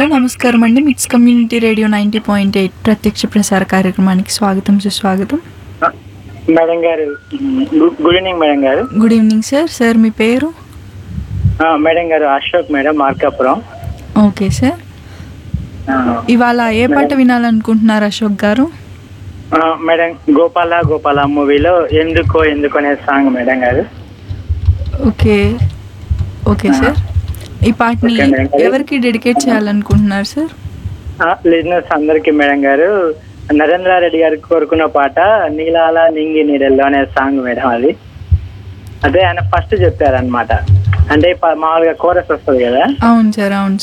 Hello నమస్కారం అండి mix community radio ninety point eight ప్రత్యక్ష ప్రసార కార్యక్రమానికి స్వాగతం సుస్వాగతం మేడం గారు గు- గుడ్ ఈవినింగ్ మేడం గారు గుడ్ ఈవినింగ్ సార్ సార్ మీ పేరు ఆ, మేడం గారు Ashok madam Markapuram okay sir ఆ, ఇవాళ ఏ పాట వినాలనుకుంటున్నారు అశోక్ గారు ఆ, మేడం గోపాల గోపాల మూవీలో ఎందుకో ఎందుకో అనే సాంగ్ మేడం గారు ఓకే ఓకే సార్ ఈ పాటని ఓకే మేడం. ఎవరికి డెడికేట్ చేయాలనుకుంటున్నారు సార్ లిజినెస్ అందరికి మేడం గారు నరేంద్రారెడ్డి గారు కోరుకున్న పాట నీలాల నింగి నీడల్లో అనే సాంగ్ మేడం అది అదే ఆయన ఫస్ట్ చెప్పారనమాట అంటే ప- మామూలుగా కోరస్ వస్తుంది కదా అవును సార్ అవును